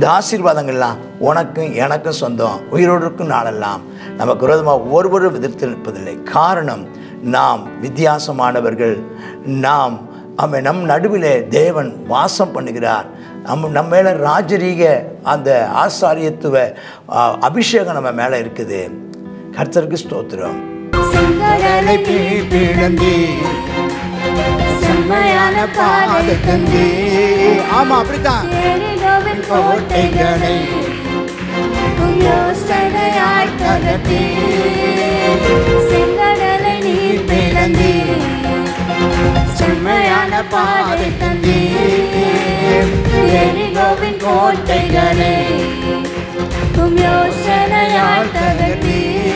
இந்த ஆசீர்வாதங்கள்லாம் உனக்கும் எனக்கும் சொந்தம் உயிரோடு இருக்கும் நாளெல்லாம் நமக்கு விரோதமாக ஒருவரும் எதிர்த்து நிற்பதில்லை காரணம் நாம் வித்தியாசமானவர்கள் நாம் அவன் நம் நடுவிலே தேவன் வாசம் பண்ணுகிறார் நம்ம நம்ம மேலே ராஜரீக அந்த ஆசாரியத்துவ ஆ, அபிஷேகம் நம்ம மேலே இருக்குது கர்த்தருக்கு ஸ்தோத்திரம் செங்கடலை பிளந்தே செம்மையான பாதை தந்தே ஆமா அப்படித்தான் எரிகோவின் கோட்டைகளை உம் யோசனையாய் தகர்த்தே செங்கடலை நீர் பிளந்தே செம்மையான பாதை தந்தே எரிகோவின் கோட்டைகளை உம் யோசனையாய் தகர்த்தே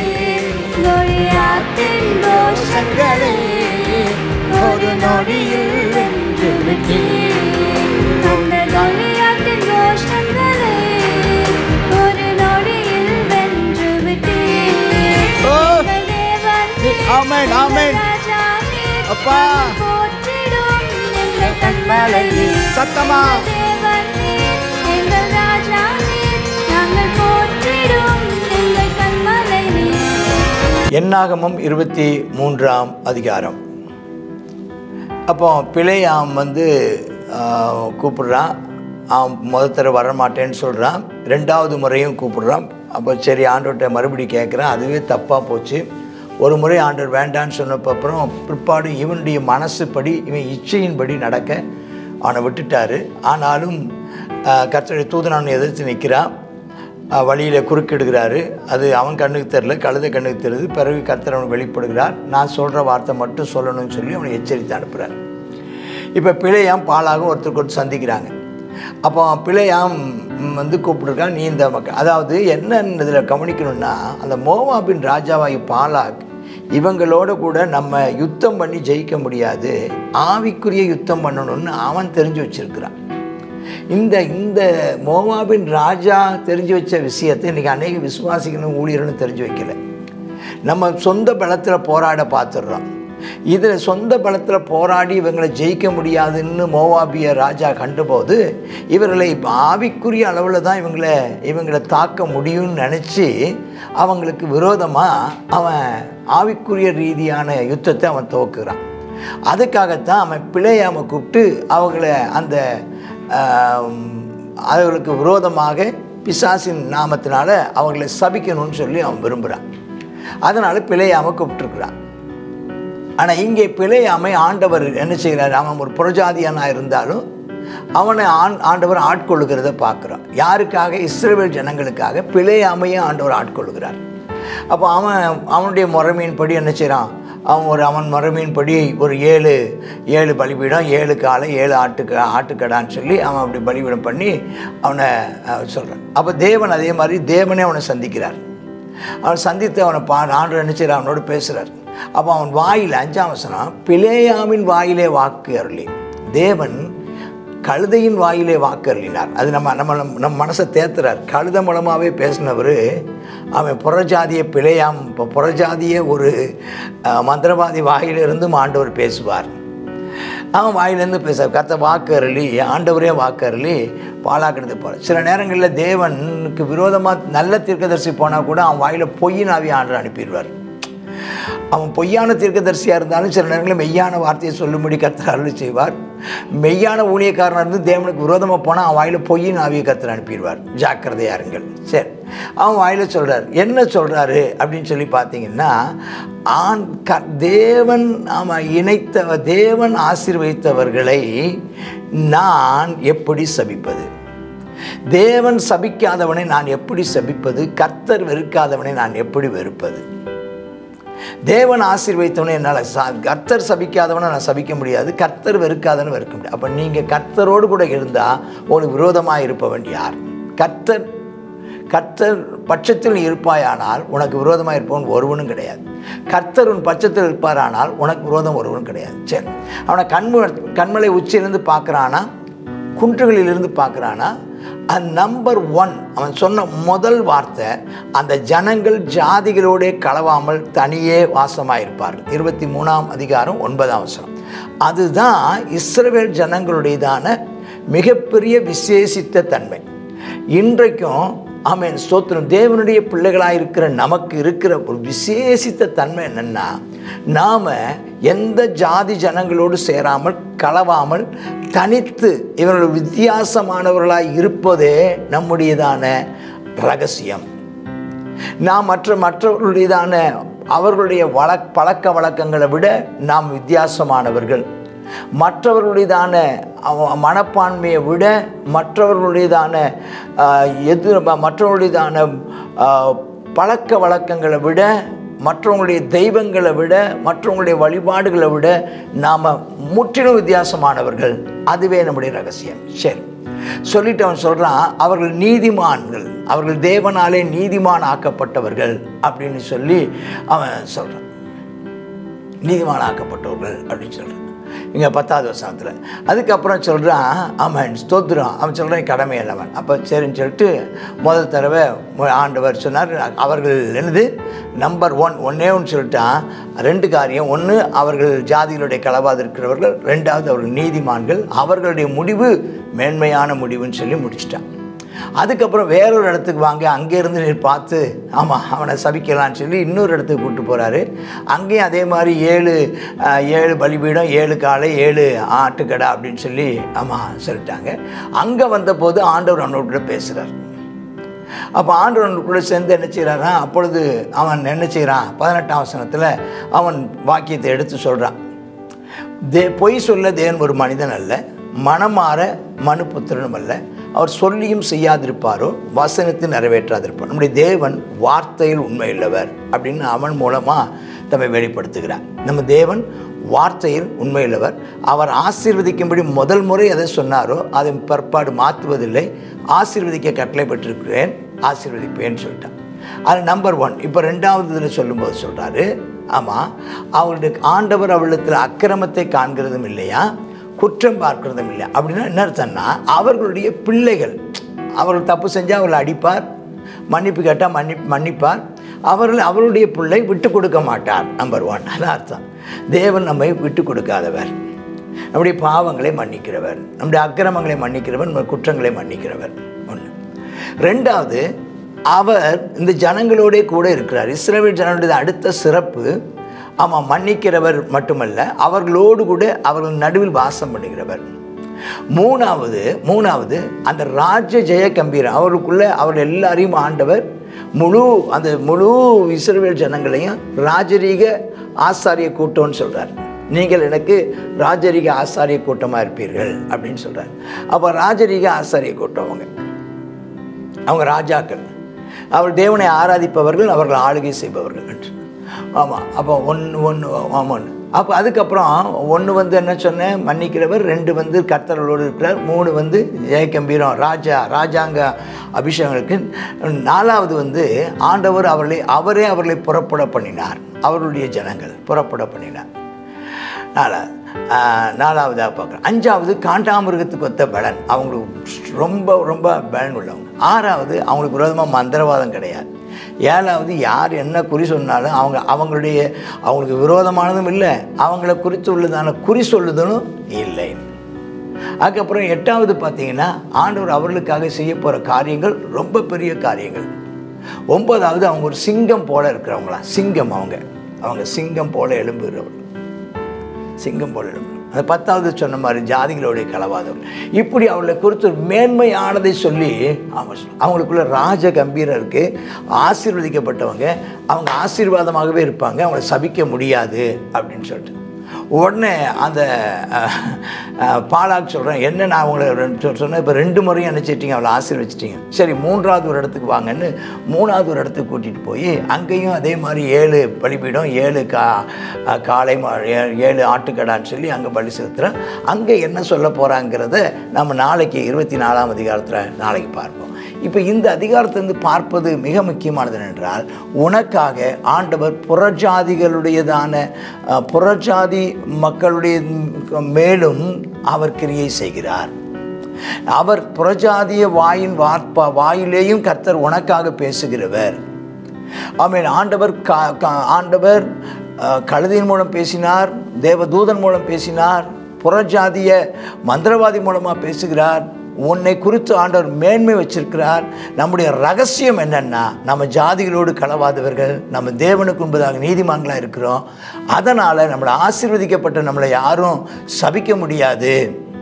கோலியாத்தின் கோஷங்களை ஒரு நொடியில் வென்று விட்டீர் அந்த கோலியாத்தின் கோஷங்களை ஒரு நொடியில் வென்று விட்டீர் ஓ! எங்கள் தேவன் நீர், ஆமென், ஆமென். எங்கள் ராஜா நீர், அப்பா. நாங்கள் போற்றிடும் எங்கள் கண்மலை நீர். சத்தமா. எங்கள் தேவன் நீர், எங்கள் ராஜா நீர், நாங்கள் போற்றிடும் எங்கள் கண்மலை நீர் என்னாகமம் இருபத்தி மூன்றாம் அதிகாரம் அப்போ பிழையாம் வந்து ஆஹ், கூப்பிடுறான் அவன் முத தர வரமாட்டேன்னு சொல்கிறான் ரெண்டாவது முறையும் கூப்பிடுறான் அப்போ சரி ஆண்டவர்கிட்ட மறுபடி கேட்குறான் அதுவே தப்பாக போச்சு ஒரு முறை ஆண்டவர் வேண்டான்னு சொன்னப்ப அப்புறம் பிற்பாடு இவனுடைய மனசுப்படி இவன் இச்சையின்படி நடக்க அவனை விட்டுட்டாரு ஆனாலும் ஆஹ், கர்த்தருடைய தூதனான் எதிர்த்து நிற்கிறான் வழியில் குறுக்கிடுகிறாரு அது அவன் கண்ணுக்கு தெரில கழுதை கண்ணுக்கு தெரியுது பிறகு கர்த்தர் அவனுக்கு வெளிப்படுகிறார் நான் சொல்கிற வார்த்தை மட்டும் சொல்லணும்னு சொல்லி அவனை எச்சரித்து அனுப்புகிறார் இப்போ பிழையாம் பாலாக ஒருத்தருக்கு ஒருத்தர் சந்திக்கிறாங்க அப்போ பிழையாம் ம், வந்து கூப்பிட்டுருக்கான் நீ இந்த மக்கள் அதாவது என்னன்னு இதில் கவனிக்கணும்னா அந்த மோவாபின் ராஜாவாகி பாலாக் இவங்களோட கூட நம்ம யுத்தம் பண்ணி ஜெயிக்க முடியாது ஆவிக்குரிய யுத்தம் பண்ணணும்னு அவன் தெரிஞ்சு வச்சிருக்கிறான் இந்த இந்த மோவாபின் ராஜா தெரிஞ்சு வச்ச விஷயத்தை இன்றைக்கி அநேக விசுவாசிகளும் ஊழியர்களும் தெரிஞ்சு வைக்கல நம்ம சொந்த பலத்தில் போராட பார்த்துடுறோம் இதில் சொந்த பலத்தில் போராடி இவங்களை ஜெயிக்க முடியாதுன்னு மோவாபிய ராஜா கண்டபோது இவர்களை இப்ப ஆவிக்குரிய அளவில் தான் இவங்களை இவங்களை தாக்க முடியும்னு நினச்சி அவங்களுக்கு விரோதமாக அவன் ஆவிக்குரிய ரீதியான யுத்தத்தை அவன் துவக்குறான் அதுக்காகத்தான் அவன் பிழையாம கூப்பிட்டு அவங்கள அந்த ஆம், அவர்களுக்கு விரோதமாக பிசாசின் நாமத்தினால அவங்களை சபிக்கணும்னு சொல்லி அவன் விரும்புகிறான் அதனால் பிழையாம கூப்பிட்டுருக்குறான் ஆனால் இங்கே பிழையாமை ஆண்டவர் என்ன செய்கிறார் அவன் ஒரு புறஜாதியானா இருந்தாலும் அவனை ஆண் ஆண்டவர் ஆட்கொள்ளுகிறத பார்க்குறான் யாருக்காக இஸ்ரவேல் ஜனங்களுக்காக பிழையாமையை ஆண்டவர் ஆட்கொள்ளுகிறார் அப்போ அவன் அவனுடைய முறைமையின்படி என்ன செய்கிறான் அவன் ஒரு அவன் முறைமையின்படி ஒரு ஏழு ஏழு பலிபீடம் ஏழு காலை ஏழு ஆட்டுக்க ஆட்டுக்கடான்னு சொல்லி அவன் அப்படி பலிபீடம் பண்ணி அவனை சொல்கிறான் அப்போ தேவன் அதே மாதிரி தேவனே அவனை சந்திக்கிறார் அவன் சந்தித்து அவனை பா ஆண்டு நினைச்சு அவனோடு பேசுகிறார் அப்போ அவன் வாயில் அஞ்சாம் வசனம் பிளேயாமின் வாயிலே வாக்கு அருளி தேவன் கழுதையின் வாயிலே வாக்கு அருளினார் அது நம்ம நம்ம நம்ம- நம்ம மனசை தேத்துறார் கழுதை மூலமாகவே பேசினவர் அவன் புறஜாதிய பிழையாம் இப்போ புறஜாதிய ஒரு அஹ், மந்திரவாதி வாயிலிருந்தும் ஆண்டவர் பேசுவார் அவன் வாயிலேருந்து பேச கத்த வாக்கு அருளி ஆண்டவரே வாக்கு அருளி பாலாக்கினது போல சில நேரங்களில் தேவனுக்கு விரோதமாக நல்ல தீர்க்கதரிசி போனால் கூட அவன் வாயில் பொய்யின் ஆவி ஆண்டு அனுப்பிடுவார் அவன் பொய்யான தீர்க்கதரிசியாக இருந்தாலும் சில நேரங்களில் மெய்யான வார்த்தையை சொல்லும்படி கர்த்தர் அருள் செய்வார் மெய்யான ஊழியக்காரனாக இருந்து தேவனுக்கு விரோதமாக போனால் அவன் வாயில் பொய்யின் ஆவியை கர்த்தர் அனுப்பிடுவார் ஜாக்கிரதையா இருங்கள் சரி அவன் வாயில் சொல்கிறார் என்ன சொல்கிறாரு அப்படின்னு சொல்லி பார்த்தீங்கன்னா ஆண் க தேவன் அவன் இணைத்த தேவன் ஆசீர்வதித்தவர்களை நான் எப்படி சபிப்பது தேவன் சபிக்காதவனை நான் எப்படி சபிப்பது கர்த்தர் வெறுக்காதவனை நான் எப்படி வெறுப்பது தேவன் ஆசீர்வதித்தவனை என்னால் சா கர்த்தர் சபிக்காதவனை நான் சபிக்க முடியாது கர்த்தர் வெறுக்காதவனை வெறுக்க முடியாது அப்போ நீங்கள் கர்த்தரோடு கூட இருந்தால் உங்களுக்கு விரோதமாக இருப்பவன் யார் கர்த்தர் கர்த்தர் பட்சத்தில் நீ இருப்பாயானால் உனக்கு விரோதமாக இருப்பவன் ஒருவனும் கிடையாது கர்த்தர் உன் பட்சத்தில் இருப்பாரானால் உனக்கு விரோதம் ஒருவனும் கிடையாது சரி அவனை கண்மு கண்மலை உச்சியிலிருந்து பார்க்குறானா குன்றுகளிலிருந்து பார்க்குறானா அந்த நம்பர் ஒன் அவன் சொன்ன முதல் வார்த்தை அந்த ஜனங்கள் ஜாதிகளோடே கலவாமல் தனியே வாசமாயிருப்பார்கள் இருபத்தி மூணாம் அதிகாரம் ஒன்பதாம் வசனம் அதுதான் இஸ்ரவேல் ஜனங்களுடையதான மிகப்பெரிய விசேஷித்த தன்மை இன்றைக்கும் ஆமென் ஸ்தோத்திரம் தேவனுடைய பிள்ளைகளாக இருக்கிற நமக்கு இருக்கிற ஒரு விசேஷித்த தன்மை என்னென்னா நாம் எந்த ஜாதி ஜனங்களோடு சேராமல் கலவாமல் தனித்து இவர்கள் வித்தியாசமானவர்களாய் இருப்பதே நம்முடையதான ரகசியம் நாம் மற்ற மற்றவர்களுடையதான அவர்களுடைய வழ பழக்க வழக்கங்களை விட நாம் வித்தியாசமானவர்கள் மற்றவர்களுடையதான அவ- மனப்பான்மையை விட மற்றவர்களுடையதான ஆஹ், எது மற்றவர்களுடையதான ஆஹ், பழக்க வழக்கங்களை விட மற்றவங்களுடைய தெய்வங்களை விட மற்றவங்களுடைய வழிபாடுகளை விட நாம் முற்றிலும் வித்தியாசமானவர்கள் அதுவே நம்முடைய ரகசியம் சரி சொல்லிட்டு அவன் சொல்கிறான் அவர்கள் நீதிமான்கள் அவர்கள் தேவனாலே நீதிமான் ஆக்கப்பட்டவர்கள் அப்படின்னு சொல்லி அவன் சொல்கிறான் நீதிமான் ஆக்கப்பட்டவர்கள் அப்படின்னு சொல்கிறான் இங்கே பத்தாவது வசனத்தில் அதுக்கப்புறம் சொல்கிறான் அவன் ஸ்தோத்திரம் அவன் சொல்கிறான் கடமை இல்லவன் அப்போ சரின்னு சொல்லிட்டு முதல் தடவை மு- ஆண்டவர் சொன்னார் அவர்கள் என்னது நம்பர் ஒன் ஒன்னே ஒன்று சொல்லிட்டான் ரெண்டு காரியம் ஒன்று அவர்கள் ஜாதிகளுடைய கலவாது இருக்கிறவர்கள் ரெண்டாவது அவர்கள் நீதிமான்கள் அவர்களுடைய முடிவு மேன்மையான முடிவுன்னு சொல்லி முடிச்சிட்டான் அதுக்கப்புறம் வேறொரு இடத்துக்கு வாங்க அங்கேருந்து நீர் பார்த்து ஆமாம் அவனை சபிக்கலான்னு சொல்லி இன்னொரு இடத்துக்கு கூப்பிட்டு போகிறாரு அங்கேயும் அதே மாதிரி ஏழு அஹ், ஏழு பலிபீடம் ஏழு காளை ஏழு ஆட்டுக்கடை அப்படின்னு சொல்லி ஆமாம் சொல்லிட்டாங்க அங்கே வந்தபோது ஆண்டவர் அவனோட பேசுகிறார் அப்போ ஆண்டவனுக்குள்ளே சேர்ந்து என்ன செய்கிறாரா அப்பொழுது அவன் என்ன செய்கிறான் பதினெட்டாம் வசனத்தில் அவன் வாக்கியத்தை எடுத்து சொல்கிறான் தே பொய் சொல்ல தேவன் ஒரு மனிதன் அல்ல மனமாற மனுபுத்திரனும் அல்ல அவர் சொல்லியும் செய்யாதிருப்பாரோ வசனத்தை நிறைவேற்றாதிருப்பார் நம்முடைய தேவன் வார்த்தையில் உண்மையுள்ளவர் அப்படின்னு அவன் மூலமாக தம்மை வெளிப்படுத்துகிறார் நம்ம தேவன் வார்த்தையில் உண்மையுள்ளவர் அவர் ஆசீர்வதிக்கும்படி முதல் முறை எதை சொன்னாரோ அதை பிற்பாடு மாற்றுவதில்லை ஆசீர்வதிக்க கட்டளை பெற்றிருக்கிறேன் ஆசீர்வதிப்பேன்னு சொல்லிட்டான் அது நம்பர் ஒன் இப்போ ரெண்டாவது இதில் சொல்லும்போது சொல்கிறாரு ஆமாம் அவருடைய ஆண்டவர் அவளிடத்தில் அக்கிரமத்தை காண்கிறதும் இல்லையா குற்றம் பார்க்கிறதும் இல்லை அப்படின்னா என்ன அர்த்தம்னா அவர்களுடைய பிள்ளைகள் அவர்கள் தப்பு செஞ்சால் அவர்களை அடிப்பார் மன்னிப்பு கேட்டால் மன்னி மன்னிப்பார் அவர்கள் அவருடைய பிள்ளை விட்டு கொடுக்க மாட்டார் நம்பர் ஒன் அதான் அர்த்தம் தேவன் நம்மை விட்டு கொடுக்காதவர் நம்முடைய பாவங்களை மன்னிக்கிறவர் நம்முடைய அக்கிரமங்களை மன்னிக்கிறவர் நம்ம குற்றங்களை மன்னிக்கிறவர் ஒன்று ரெண்டாவது அவர் இந்த ஜனங்களோடே கூட இருக்கிறார் இஸ்ரவேல் ஜனங்களுடைய அடுத்த சிறப்பு ஆமாம் மன்னிக்கிறவர் மட்டுமல்ல அவர்களோடு கூட அவர்கள் நடுவில் வாசம் பண்ணுகிறவர் மூணாவது மூணாவது அந்த ராஜ ஜெய கம்பீரம் அவருக்குள்ள அவர் எல்லாரையும் ஆண்டவர் முழு அந்த முழு இஸ்ரவேல் ஜனங்களையும் ராஜரீக ஆசாரிய கூட்டம்னு சொல்கிறார் நீங்கள் எனக்கு ராஜரீக ஆசாரிய கூட்டமாக இருப்பீர்கள் அப்படின்னு சொல்கிறார் அப்போ ராஜரீக ஆசாரிய கூட்டம் அவங்க அவங்க ராஜாக்கள் அவர் தேவனை ஆராதிப்பவர்கள் அவர்கள் ஆளுகை செய்பவர்கள் என்று ஆமாம் அப்போ ஒன்று ஒன்று ஆமாம் அப்போ அதுக்கப்புறம் ஒன்று வந்து என்ன சொன்னேன் மன்னிக்கிறவர் ரெண்டு வந்து கர்த்தர்களோடு இருக்கிறார் மூணு வந்து ஜெயகம்பீரம் ராஜா ராஜாங்க அபிஷேகங்களுக்கு நாலாவது வந்து ஆண்டவர் அவர்களை அவரே அவர்களை புறப்பட பண்ணினார் அவருடைய ஜனங்கள் புறப்பட பண்ணினார் நாலாவது ஆஹ், நாலாவதாக பார்க்குறேன் அஞ்சாவது காண்டாமிருகத்துக்கு ஒத்த பலன் அவங்களுக்கு ரொம்ப ரொம்ப பலன் உள்ளவங்க ஆறாவது அவங்களுக்கு விரோதமாக மந்திரவாதம் கிடையாது ஏழாவது யார் என்ன குறி சொன்னாலும் அவங்க அவங்களுடைய அவங்களுக்கு விரோதமானதும் இல்லை அவங்கள குறித்து உள்ளதான குறி சொல்லுதலும் இல்லை அதுக்கப்புறம் எட்டாவது பார்த்தீங்கன்னா ஆண்டவர் அவர்களுக்காக செய்ய போகிற காரியங்கள் ரொம்ப பெரிய காரியங்கள் ஒன்பதாவது அவங்க ஒரு சிங்கம் போல இருக்கிறவங்களா சிங்கம் அவங்க அவங்க சிங்கம் போல எழும்புகிறவர்கள் சிங்கம் போல எழும்புகிறவர்கள் அந்த பத்தாவது சொன்ன மாதிரி ஜாதிகளுடைய கலவாதவர்கள் இப்படி அவர்களை குறித்து ஒரு மேன்மையானதை சொல்லி அவங்க சொல்ல- அவங்களுக்குள்ள ராஜ கம்பீரம் இருக்குது ஆசீர்வதிக்கப்பட்டவங்க அவங்க ஆசீர்வாதமாகவே இருப்பாங்க அவங்கள சபிக்க முடியாது அப்படின்னு சொல்லிட்டு உடனே அந்த அஹ், அஹ், பாலாக் சொல்கிறேன் என்ன நான் உங்களை ரெண்டு சொன்னேன் இப்போ ரெண்டு முறையும் நினச்சிட்டீங்க அவளை ஆசீர்வச்சிட்டீங்க சரி மூன்றாவது ஒரு இடத்துக்கு வாங்கன்னு மூணாவது ஒரு இடத்துக்கு கூட்டிகிட்டு போய் அங்கேயும் அதே மாதிரி ஏழு பலிபீடம் ஏழு கா அஹ், காளை மா- ஏ- ஏழு ஆட்டுக்கடான்னு சொல்லி அங்கே பலி செலுத்துகிறேன் அங்கே என்ன சொல்ல போகிறாங்கிறத நம்ம நாளைக்கு இருபத்தி நாலாம் அதிகாரத்தில் நாளைக்கு பார்ப்போம் இப்போ இந்த அதிகாரத்திலிருந்து பார்ப்பது மிக முக்கியமானது என்றால் உனக்காக ஆண்டவர் புறஜாதிகளுடையதான அஹ், புறஜாதி மக்களுடைய மேலும் அவர் கிரியை செய்கிறார் அவர் புறஜாதிய வாயின் வார்ப்பா வாயிலேயும் கர்த்தர் உனக்காக பேசுகிறவர் ஆமென் ஆண்டவர் கா- கா- ஆண்டவர் அஹ், கழுதையின் மூலம் பேசினார் தேவதூதன் மூலம் பேசினார் புறஜாதிய மந்திரவாதி மூலமாக பேசுகிறார் உன்னை குறித்து ஆண்டவர் மேன்மை வச்சிருக்கிறார் நம்முடைய ரகசியம் என்னன்னா நம்ம ஜாதிகளோடு களவாதவர்கள் நம்ம தேவனுக்கு முன்பதாக நீதிமான்களாக இருக்கிறோம் அதனால் நம்மளை ஆசீர்வதிக்கப்பட்ட நம்மளை யாரும் சபிக்க முடியாது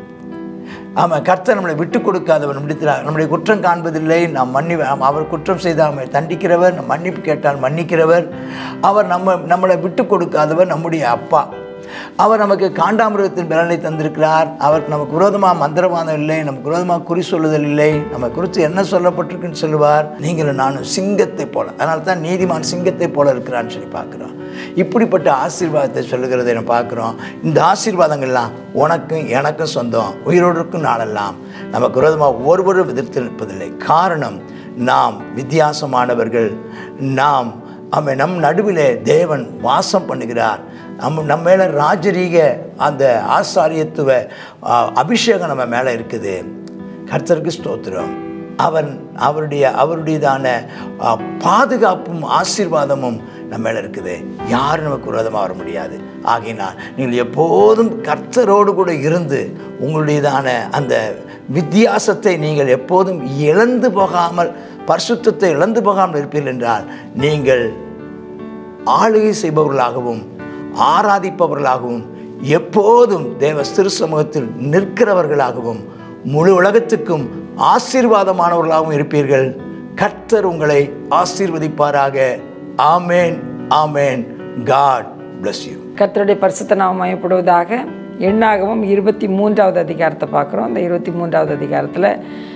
ஆமாம் கர்த்தர் நம்மளை விட்டு கொடுக்காதவர் முடித்தார் நம்முடைய குற்றம் காண்பதில்லை நாம் மன்னி ஆம், அவர் குற்றம் செய்தால் நம்மை தண்டிக்கிறவர் நம் மன்னிப்பு கேட்டால் மன்னிக்கிறவர் அவர் நம்ம நம்மளை விட்டு கொடுக்காதவர் நம்முடைய அப்பா அவர் நமக்கு காண்டாமிருகத்தின் பலனை தந்திருக்கிறார் அவர் நமக்கு விரோதமாக மந்திரவாதம் இல்லை நமக்கு விரோதமாக குறி சொல்லுதல் இல்லை நம்ம குறித்து என்ன சொல்லப்பட்டிருக்குன்னு சொல்லுவார் நீங்களும் நானும் சிங்கத்தை போல அதனால தான் நீதிமான் சிங்கத்தை போல இருக்கிறான்னு சொல்லி பார்க்குறோம் இப்படிப்பட்ட ஆசீர்வாதத்தை சொல்லுகிறதை நம்ம பார்க்குறோம் இந்த ஆசீர்வாதங்கள்லாம் உனக்கும் எனக்கும் சொந்தம் உயிரோடு இருக்கும் நாளெல்லாம் நமக்கு விரோதமாக ஒருவரும் எதிர்த்து நிற்பதில்லை காரணம் நாம் வித்தியாசமானவர்கள் நாம் ஆமாம் நம் நடுவிலே தேவன் வாசம் பண்ணுகிறார் நம்ம நம்ம மேலே ராஜரீக அந்த ஆசாரியத்துவ ஆ, அபிஷேகம் நம்ம மேலே இருக்குது கர்த்தருக்கு ஸ்தோத்திரம் அவன் அவருடைய அவருடையதான ஆ, பாதுகாப்பும் ஆசீர்வாதமும் நம்ம மேலே இருக்குது யாரும் நமக்கு விரோதமாக வர முடியாது ஆகையினால் நீங்கள் எப்போதும் கர்த்தரோடு கூட இருந்து உங்களுடையதான அந்த வித்தியாசத்தை நீங்கள் எப்போதும் இழந்து போகாமல் பரிசுத்தத்தை இழந்து போகாமல் இருப்பீர்கள் என்றால் நீங்கள் ஆளுகை செய்பவர்களாகவும் ஆராதிப்பவர்களாகவும் எப்போதும் தேவ சிறு சமூகத்தில் நிற்கிறவர்களாகவும் முழு உலகத்துக்கும் ஆசீர்வாதமானவர்களாகவும் இருப்பீர்கள் கர்த்தர் உங்களை ஆசீர்வதிப்பாராக ஆமேன் ஆமேன் காட் bless you கர்த்தருடைய பரிசுத்த நாமம் மயப்படுவதாக எண்ணாகவும் இருபத்தி மூன்றாவது அதிகாரத்தை பார்க்குறோம் அந்த இருபத்தி மூன்றாவது அதிகாரத்தில்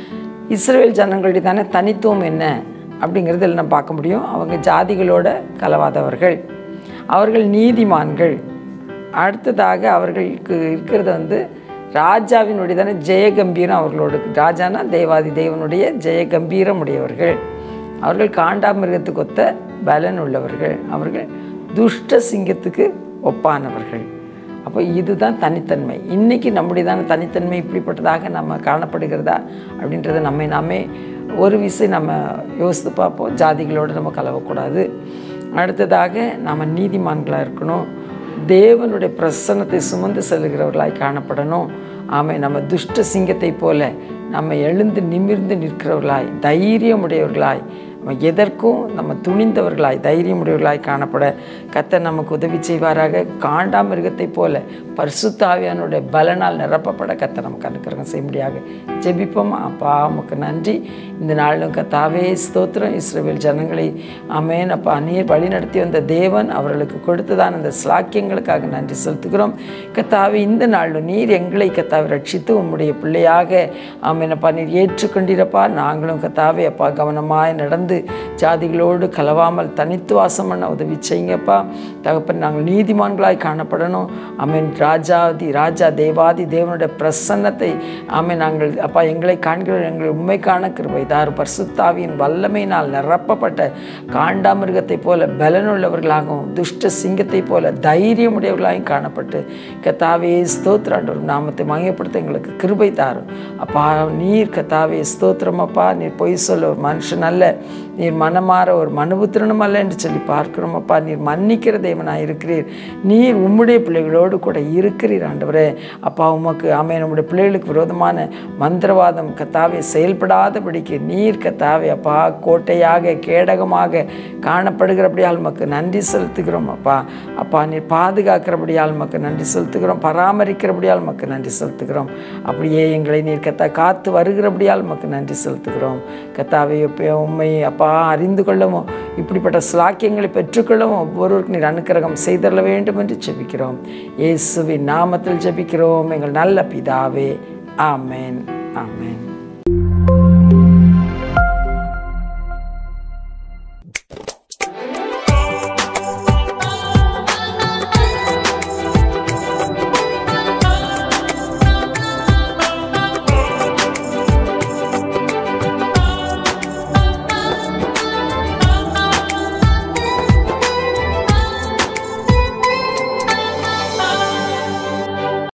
இஸ்ரேல் ஜனங்களுடையதான தனித்துவம் என்ன அப்படிங்கிறதுல நம்ம பார்க்க முடியும் அவங்க ஜாதிகளோட கலவாதவர்கள் அவர்கள் நீதிமான்கள் அடுத்ததாக அவர்களுக்கு இருக்கிறது வந்து ராஜாவினுடையதான ஜெயகம்பீரம் அவர்களோட ராஜானா தேவாதி தேவனுடைய ஜெயகம்பீரம் உடையவர்கள் அவர்கள் காண்டாமிருகத்துக்கு ஒத்த பலன் உள்ளவர்கள் அவர்கள் துஷ்ட சிங்கத்துக்கு ஒப்பானவர்கள் அப்போ இதுதான் தனித்தன்மை இன்றைக்கி நம்முடையதான தனித்தன்மை இப்படிப்பட்டதாக நம்ம காணப்படுகிறதா அப்படின்றத நம்மை நாமே ஒரு விசை நம்ம யோசித்து பார்ப்போம் ஜாதிகளோடு நம்ம கலவக்கூடாது அடுத்ததாக நாம் நீதிமான்களாக இருக்கணும் தேவனுடைய பிரசன்னத்தை சுமந்து செல்கிறவர்களாய் காணப்படணும் ஆமை நம்ம துஷ்ட சிங்கத்தை போல நம்ம எழுந்து நிமிர்ந்து நிற்கிறவர்களாய் தைரியமுடையவர்களாய் நம்ம எதற்கும் நம்ம துணிந்தவர்களாய் தைரியமுடையவர்களாய் காணப்பட கர்த்தர் நமக்கு உதவி செய்வாராக காண்டாமிருகத்தை போல பரிசுத்தாவியானுடைய பலனால் நிரப்பப்பட கர்த்தர் நமக்கு அனுக்கிரகம் செய்ய முடியாது ஜெபிப்போம் அப்பா உமக்கு நன்றி இந்த நாளிலும் கத்தாவே ஸ்தோத்திரம் இஸ்ரவேல் ஜனங்களை அமேன் அப்பா நீர் வழி நடத்தி வந்த தேவன் அவர்களுக்கு கொடுத்ததான அந்த ஸ்லாக்கியங்களுக்காக நன்றி செலுத்துகிறோம் கத்தாவே இந்த நாளிலும் நீர் எங்களை கத்தாவை ரட்சித்து உம்முடைய பிள்ளையாக ஆமேன் அப்பா நீர் ஏற்றுக்கொண்டிருப்பா நாங்களும் கத்தாவே அப்பா கவனமாய் நடந்து ஜாதிகளோடு கலவாமல் தனித்து வாசம் பண்ண உதவி செய்யுங்கப்பா தகப்பன் நாங்கள் நீதிமான்களாய் காணப்படணும் ஆமேன் ராஜாதி ராஜா தேவாதி தேவனுடைய பிரசன்னத்தை ஆமென் நாங்கள் அப்பா எங்களை காண்கிற எங்கள் உண்மை காண கிருபை தாரு பரிசுத்தாவியின் வல்லமையினால் நிரப்பப்பட்ட காண்டாமிருகத்தை போல பலனுள்ளவர்களாகவும் துஷ்ட சிங்கத்தை போல தைரியமுடையவர்களாகவும் காணப்பட்டு கத்தாவே ஸ்தோத்திராண்டவர் நாமத்தை மகிமைப்படுத்த எங்களுக்கு கிருபை தாரும் அப்பா நீர் கத்தாவே ஸ்தோத்திரம் அப்பா நீர் பொய் சொல்ல ஒரு மனுஷன் அல்ல நீர் மனமாற ஒரு மனுபுத்திரனும் அல்ல என்று சொல்லி பார்க்கிறோம் அப்பா நீர் மன்னிக்கிற தேவனாக இருக்கிறீர் நீர் உம்முடைய பிள்ளைகளோடு கூட இருக்கிறீர் ஆண்டவரே அப்பா உமக்கு ஆமே நம்முடைய பிள்ளைகளுக்கு விரோதமான மந்திரவாதம் கத்தாவே செயல்படாதபடிக்கு நீர் கத்தாவே அப்பா கோட்டையாக கேடகமாக காணப்படுகிறபடியால் உமக்கு நன்றி செலுத்துகிறோம் அப்பா அப்பா நீர் பாதுகாக்கிறபடியால் உமக்கு நன்றி செலுத்துகிறோம் பராமரிக்கிறபடியால் உமக்கு நன்றி செலுத்துகிறோம் அப்படியே எங்களை நீர் கத்தா காத்து வருகிறபடியால் உமக்கு நன்றி செலுத்துகிறோம் கத்தாவே எப்போ உண்மை அப்பா அறிந்து கொள்ளவும் இப்படிப்பட்ட ஸ்லாக்கியங்களை பெற்றுக்கொள்ளவும் ஒவ்வொருவருக்கும் நீர் அனுக்கிரகம் செய்தரல வேண்டும் என்று ஜெபிக்கிறோம் இயேசுவின் நாமத்தில் ஜெபிக்கிறோம் எங்கள் நல்ல பிதாவே ஆமென் ஆமென்